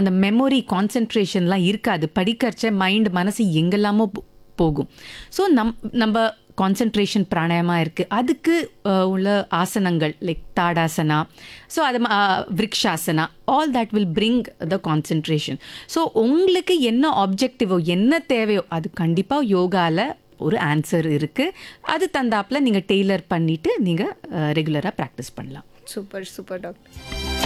அந்த மெமரி கான்சென்ட்ரேஷன்லாம் இருக்காது படிக்கிறச்ச மைண்ட் மனசு எங்கெல்லாமோ போ- போகும் ஸோ நம் நம்ம கான்சென்ட்ரேஷன் பிராணாயமாக இருக்குது அதுக்கு அஹ், உள்ள ஆசனங்கள் லைக் தாடாசனா ஸோ அது ம- ah, Vrikshasana all that will bring the concentration so உங்களுக்கு என்ன ஆப்ஜெக்டிவோ என்ன தேவையோ அது கண்டிப்பாக யோகாவில் ஒரு ஆன்சர் இருக்குது அது தந்தாப்பில் நீங்கள் டெய்லர் பண்ணிவிட்டு நீங்கள் ரெகுலராக ப்ராக்டிஸ் பண்ணலாம் சூப்பர் சூப்பர் டாக்டர்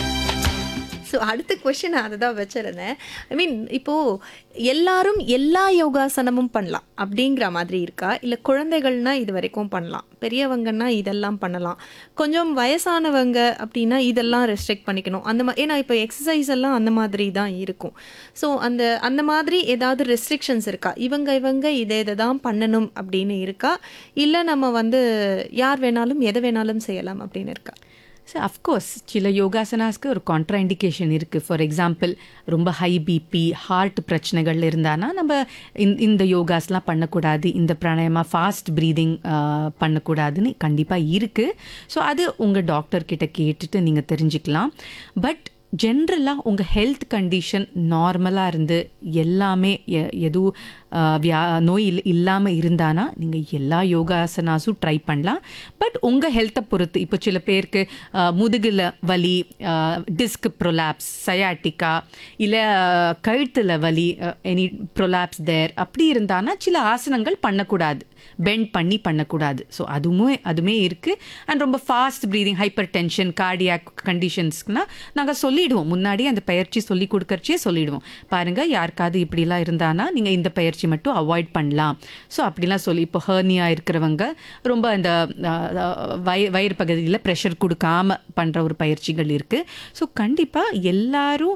ஸோ அடுத்த கொஷின் அதை தான் வச்சிருந்தேன் ஐ மீன் இப்போது எல்லாரும் எல்லா யோகாசனமும் பண்ணலாம் அப்படிங்கிற மாதிரி இருக்கா இல்லை குழந்தைகள்னா இது வரைக்கும் பண்ணலாம் பெரியவங்கன்னா இதெல்லாம் பண்ணலாம் கொஞ்சம் வயசானவங்க அப்படின்னா இதெல்லாம் ரெஸ்ட்ரிக்ட் பண்ணிக்கணும் அந்த மா ஏன்னா இப்போ எக்ஸசைஸ் எல்லாம் அந்த மாதிரி தான் இருக்கும் ஸோ அந்த அந்த மாதிரி ஏதாவது ரெஸ்ட்ரிக்ஷன்ஸ் இருக்கா இவங்க இவங்க இதை இதை தான் பண்ணணும் அப்படின்னு இருக்கா இல்லை நம்ம வந்து யார் வேணாலும் எதை வேணாலும் செய்யலாம் அப்படின்னு இருக்கா ஸோ அஃப்கோர்ஸ் சில யோகாசனாஸ்க்கு ஒரு கான்ட்ரா இண்டிகேஷன் இருக்குது ஃபார் எக்ஸாம்பிள் ரொம்ப ஹை பிபி ஹார்ட் பிரச்சனைகள் இருந்தானா நம்ம இந்த இந்த யோகாஸ்லாம் பண்ணக்கூடாது இந்த பிராணாயமா ஃபாஸ்ட் ப்ரீதிங் பண்ணக்கூடாதுன்னு கண்டிப்பாக இருக்குது ஸோ அது உங்கள் டாக்டர் கிட்ட கேட்டுட்டு நீங்கள் தெரிஞ்சுக்கலாம் பட் ஜென்ரலாக உங்கள் ஹெல்த் கண்டிஷன் நார்மலாக இருந்து எல்லாமே எ- எதுவும் ஆஹ், வியா நோய் இல் இல்லாமல் இருந்தானா நீங்கள் எல்லா யோகாசனாஸும் ட்ரை பண்ணலாம் பட் உங்கள் ஹெல்த்தை பொறுத்து இப்போ சில பேருக்கு ஆஹ், முதுகுல வலி டிஸ்க் ப்ரொலாப்ஸ் சயாட்டிக்கா இல்லை கழுத்தில் வலி எனி ப்ரொலாப்ஸ் தேர் அப்படி இருந்தானா சில ஆசனங்கள் பண்ணக்கூடாது பெண்ட் பண்ணி பண்ணக்கூடாது ஸோ அதுவுமே அதுவுமே இருக்குது அண்ட் ரொம்ப fast breathing hyper tension cardiac கண்டிஷன்ஸ்க்குனா நாங்கள் சொல்லிடுவோம் முன்னாடி அந்த பயிற்சி சொல்லி கொடுக்கறச்சே சொல்லிடுவோம் பாருங்கள் யாருக்காவது இப்படிலாம் இருந்தானா நீங்கள் இந்த பயிற்சி மட்டும் அவாய்ட் பண்ணலாம் ஸோ அப்படிலாம் சொல்லி இப்போ ஹர்னியா இருக்கிறவங்க ரொம்ப அந்த அஹ், வய வயிறு பகுதியில் ப்ரெஷர் கொடுக்காம பண்ணுற ஒரு பயிற்சிகள் இருக்குது ஸோ கண்டிப்பாக எல்லாரும்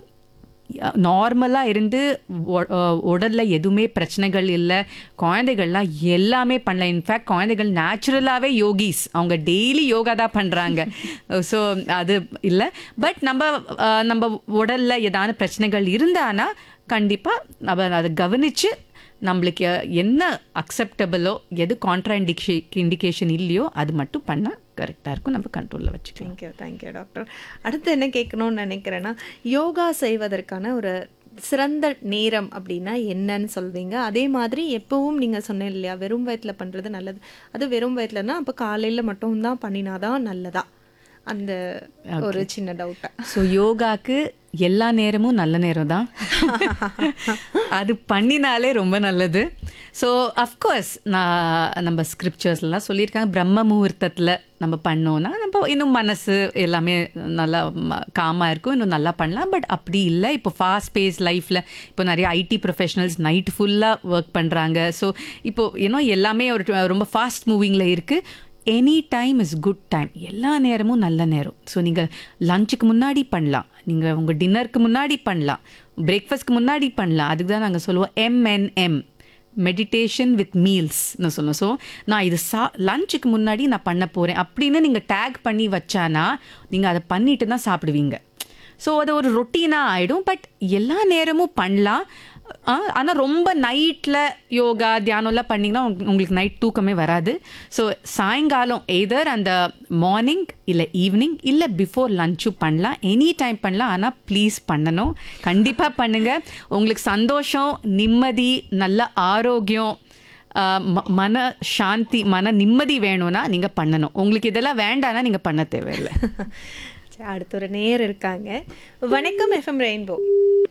நார்மலாக இருந்து ஒ- அஹ் உடல்ல எதுவுமே பிரச்சனைகள் இல்லை குழந்தைகள்லாம் எல்லாமே பண்ணலாம் இன்ஃபேக்ட் குழந்தைகள் நேச்சுரலாகவே யோகிஸ் அவங்க டெய்லி யோகா தான் பண்ணுறாங்க ஸோ அது இல்லை பட் நம்ம அஹ், நம்ம உடல்ல ஏதாவது பிரச்சனைகள் இருந்தானா கண்டிப்பாக நம்ம அதை கவனித்து நம்மளுக்கு என்ன அக்செப்டபிளோ எது கான்ட்ரா இண்டிகே இண்டிகேஷன் இல்லையோ அது மட்டும் பண்ணால் கரெக்டாக இருக்கும் நம்ம கண்ட்ரோலில் வச்சுக்கலாம் தேங்க்யூ தேங்க்யூ டாக்டர் அடுத்து என்ன கேட்கணும்னு நினைக்கிறேன்னா யோகா செய்வதற்கான ஒரு சிறந்த நேரம் அப்படின்னா என்னன்னு சொல்வீங்க அதே மாதிரி எப்பவும் நீங்கள் சொன்னேன் இல்லையா வெறும் வயிற்றில் பண்ணுறது நல்லது அது வெறும் வயிற்றுலனா அப்போ காலையில் மட்டும்தான் பண்ணினாதான் நல்லதா அந்த ஒரு சின்ன டவுட்டா ஸோ யோகாக்கு எல்லா நேரமும் நல்ல நேரம் தான் அது பண்ணினாலே ரொம்ப நல்லது ஸோ அஃப்கோர்ஸ் நான் நம்ம ஸ்கிரிப்சர்ஸ்லாம் சொல்லியிருக்காங்க பிரம்ம முகூர்த்தத்தில் நம்ம பண்ணோன்னா நம்ம இன்னும் மனசு எல்லாமே நல்லா காமாக இருக்கும் இன்னும் நல்லா பண்ணலாம் பட் அப்படி இல்லை இப்போ ஃபாஸ்ட் பேஸ் லைஃப்பில் இப்போ நிறைய ஐடி ப்ரொஃபஷனல்ஸ் நைட் ஃபுல்லாக ஒர்க் பண்ணுறாங்க ஸோ இப்போ இன்னும் எல்லாமே ஒரு ரொம்ப ஃபாஸ்ட் மூவிங்கில் இருக்குது any time is good time எல்லா நேரமும் நல்ல நேரம் ஸோ நீங்கள் லஞ்சுக்கு முன்னாடி பண்ணலாம் நீங்கள் உங்கள் டின்னருக்கு முன்னாடி பண்ணலாம் பிரேக்ஃபாஸ்ட்க்கு முன்னாடி பண்ணலாம் அதுக்கு தான் நாங்கள் சொல்லுவோம் எம்என்எம் மெடிடேஷன் வித் மீல்ஸ்னு சொல்லுவோம் ஸோ நான் இது சா லஞ்சுக்கு முன்னாடி நான் பண்ண போகிறேன் அப்படின்னு நீங்கள் டேக் பண்ணி வச்சானா நீங்கள் அதை பண்ணிட்டு தான் சாப்பிடுவீங்க ஸோ அது ஒரு ரொட்டீனாக ஆகிடும் பட் எல்லா நேரமும் பண்ணலாம் ஆனால் ரொம்ப நைட்டில் யோகா தியானம்லாம் பண்ணிங்கன்னா உங்க- உங்களுக்கு நைட் தூக்கமே வராது ஸோ சாயங்காலம் எதர் அந்த மார்னிங் இல்லை ஈவினிங் இல்லை பிஃபோர் லஞ்சும் பண்ணலாம் எனி டைம் பண்ணலாம் ஆனால் ப்ளீஸ் பண்ணணும் கண்டிப்பாக பண்ணுங்கள் உங்களுக்கு சந்தோஷம் நிம்மதி நல்ல ஆரோக்கியம் ஆஹ் ம- மன சாந்தி மன நிம்மதி வேணும்னா நீங்கள் பண்ணணும் உங்களுக்கு இதெல்லாம் வேண்டாம்னா நீங்கள் பண்ண தேவையில்லை சரி, அடுத்து ஒரு நேர் இருக்காங்க வணக்கம் எஃப்எம் ரெயின்போ